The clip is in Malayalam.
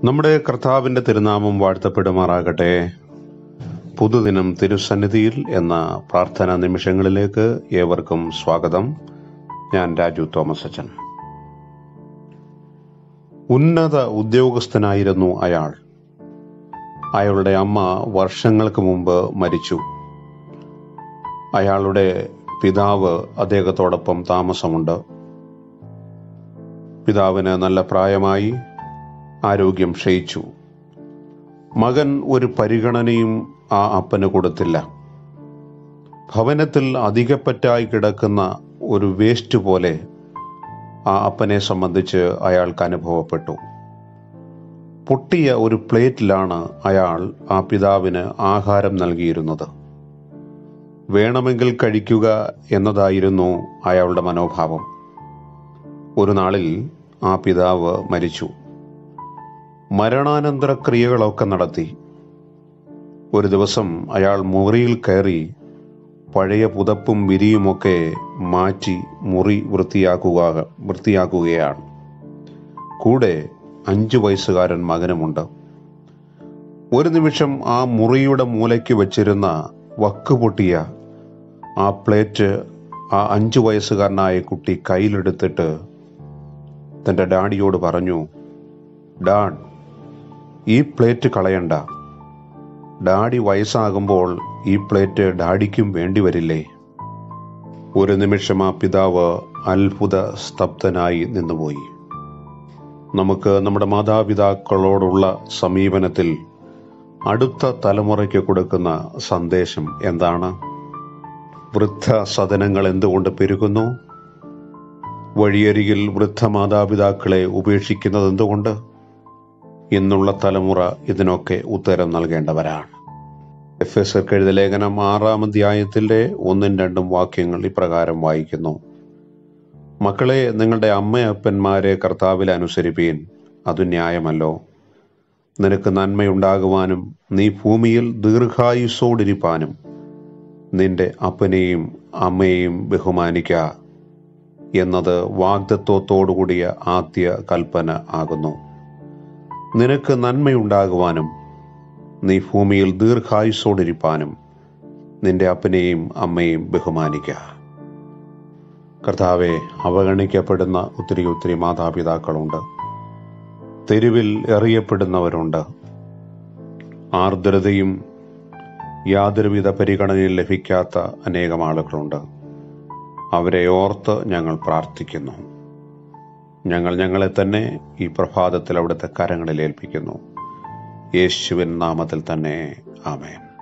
നമ്മുടെ കർത്താവിന്റെ തിരുനാമം വാഴ്ത്തപ്പെടുമാറാകട്ടെ പുതുദിനം തിരുസന്നിധിയിൽ എന്ന പ്രാർത്ഥനാ നിമിഷങ്ങളിലേക്ക് ഏവർക്കും സ്വാഗതം ഞാൻ രാജു തോമസ് അച്ചൻ ഉന്നത ഉദ്യോഗസ്ഥനായിരുന്നു അയാൾ അയാളുടെ അമ്മ വർഷങ്ങൾക്ക് മുമ്പ് മരിച്ചു അയാളുടെ പിതാവ് അദ്ദേഹത്തോടൊപ്പം താമസമുണ്ട് പിതാവിന് നല്ല പ്രായമായി ആരോഗ്യം ക്ഷയിച്ചു മകൻ ഒരു പരിഗണനയും ആ അപ്പന് കൊടുത്തില്ല ഭവനത്തിൽ അധികപ്പറ്റായി കിടക്കുന്ന ഒരു വേസ്റ്റ് പോലെ ആ അപ്പനെ സംബന്ധിച്ച് അയാൾക്ക് അനുഭവപ്പെട്ടു പൊട്ടിയ ഒരു പ്ലേറ്റിലാണ് അയാൾ ആ പിതാവിന് ആഹാരം നൽകിയിരുന്നത് വേണമെങ്കിൽ കഴിക്കുക എന്നതായിരുന്നു അയാളുടെ മനോഭാവം ഒരു നാളിൽ ആ പിതാവ് മരിച്ചു മരണാനന്തര ക്രിയകളൊക്കെ നടത്തി ഒരു ദിവസം അയാൾ മുറിയിൽ കയറി പഴയ പുതപ്പും വിരിയുമൊക്കെ മാറ്റി മുറി വൃത്തിയാക്കുക വൃത്തിയാക്കുകയാണ് കൂടെ അഞ്ചു വയസ്സുകാരൻ മകനുമുണ്ട് ഒരു നിമിഷം ആ മുറിയുടെ മൂലയ്ക്ക് വെച്ചിരുന്ന വക്ക് പൊട്ടിയ ആ പ്ലേറ്റ് ആ അഞ്ചു വയസ്സുകാരനായ കുട്ടി കയ്യിലെടുത്തിട്ട് തന്റെ ഡാഡിയോട് പറഞ്ഞു ഡാഡ് ഈ പ്ലേറ്റ് കളയണ്ട ഡാഡി വയസ്സാകുമ്പോൾ ഈ പ്ലേറ്റ് ഡാഡിക്കും വേണ്ടി വരില്ലേ ഒരു നിമിഷം ആ പിതാവ് അത്ഭുത സ്തബ്ധനായി നിന്നുപോയി നമുക്ക് നമ്മുടെ മാതാപിതാക്കളോടുള്ള സമീപനത്തിൽ അടുത്ത തലമുറയ്ക്ക് കൊടുക്കുന്ന സന്ദേശം എന്താണ് വൃദ്ധ സദനങ്ങൾ എന്തുകൊണ്ട് പെരുകുന്നു വഴിയരികിൽ വൃദ്ധ മാതാപിതാക്കളെ ഉപേക്ഷിക്കുന്നത് എന്തുകൊണ്ട് ഇന്നുള്ള തലമുറ ഇതിനൊക്കെ ഉത്തരം നൽകേണ്ടവരാണ് എഫ് എസ് എഴുത ലേഖനം ആറാം അധ്യായത്തിന്റെ ഒന്നും രണ്ടും വാക്യങ്ങൾ ഇപ്രകാരം വായിക്കുന്നു മക്കളെ നിങ്ങളുടെ അമ്മയപ്പന്മാരെ കർത്താവിൽ അനുസരിപ്പീൻ അത് ന്യായമല്ലോ നിനക്ക് നന്മയുണ്ടാകുവാനും നീ ഭൂമിയിൽ ദീർഘായുസോടിരിപ്പാനും നിന്റെ അപ്പനെയും അമ്മയെയും ബഹുമാനിക്ക എന്നത് വാഗ്ദത്വത്തോടുകൂടിയ ആദ്യ കൽപ്പന ആകുന്നു നിനക്ക് നന്മയുണ്ടാകുവാനും നീ ഭൂമിയിൽ ദീർഘായുസോടിരിപ്പാനും നിന്റെ അപ്പനെയും അമ്മയെയും ബഹുമാനിക്കുക കർത്താവെ അവഗണിക്കപ്പെടുന്ന ഒത്തിരി ഒത്തിരി മാതാപിതാക്കളുണ്ട് തെരുവിൽ എറിയപ്പെടുന്നവരുണ്ട് ആർദ്രതയും യാതൊരുവിധ പരിഗണനയും ലഭിക്കാത്ത അനേകം ആളുകളുണ്ട് അവരെ ഓർത്ത് ഞങ്ങൾ പ്രാർത്ഥിക്കുന്നു ഞങ്ങൾ ഞങ്ങളെ തന്നെ ഈ പ്രഭാതത്തിൽ അവിടുത്തെ കരങ്ങളിൽ ഏൽപ്പിക്കുന്നു യേശുവിൻ നാമത്തിൽ തന്നെ ആമേൻ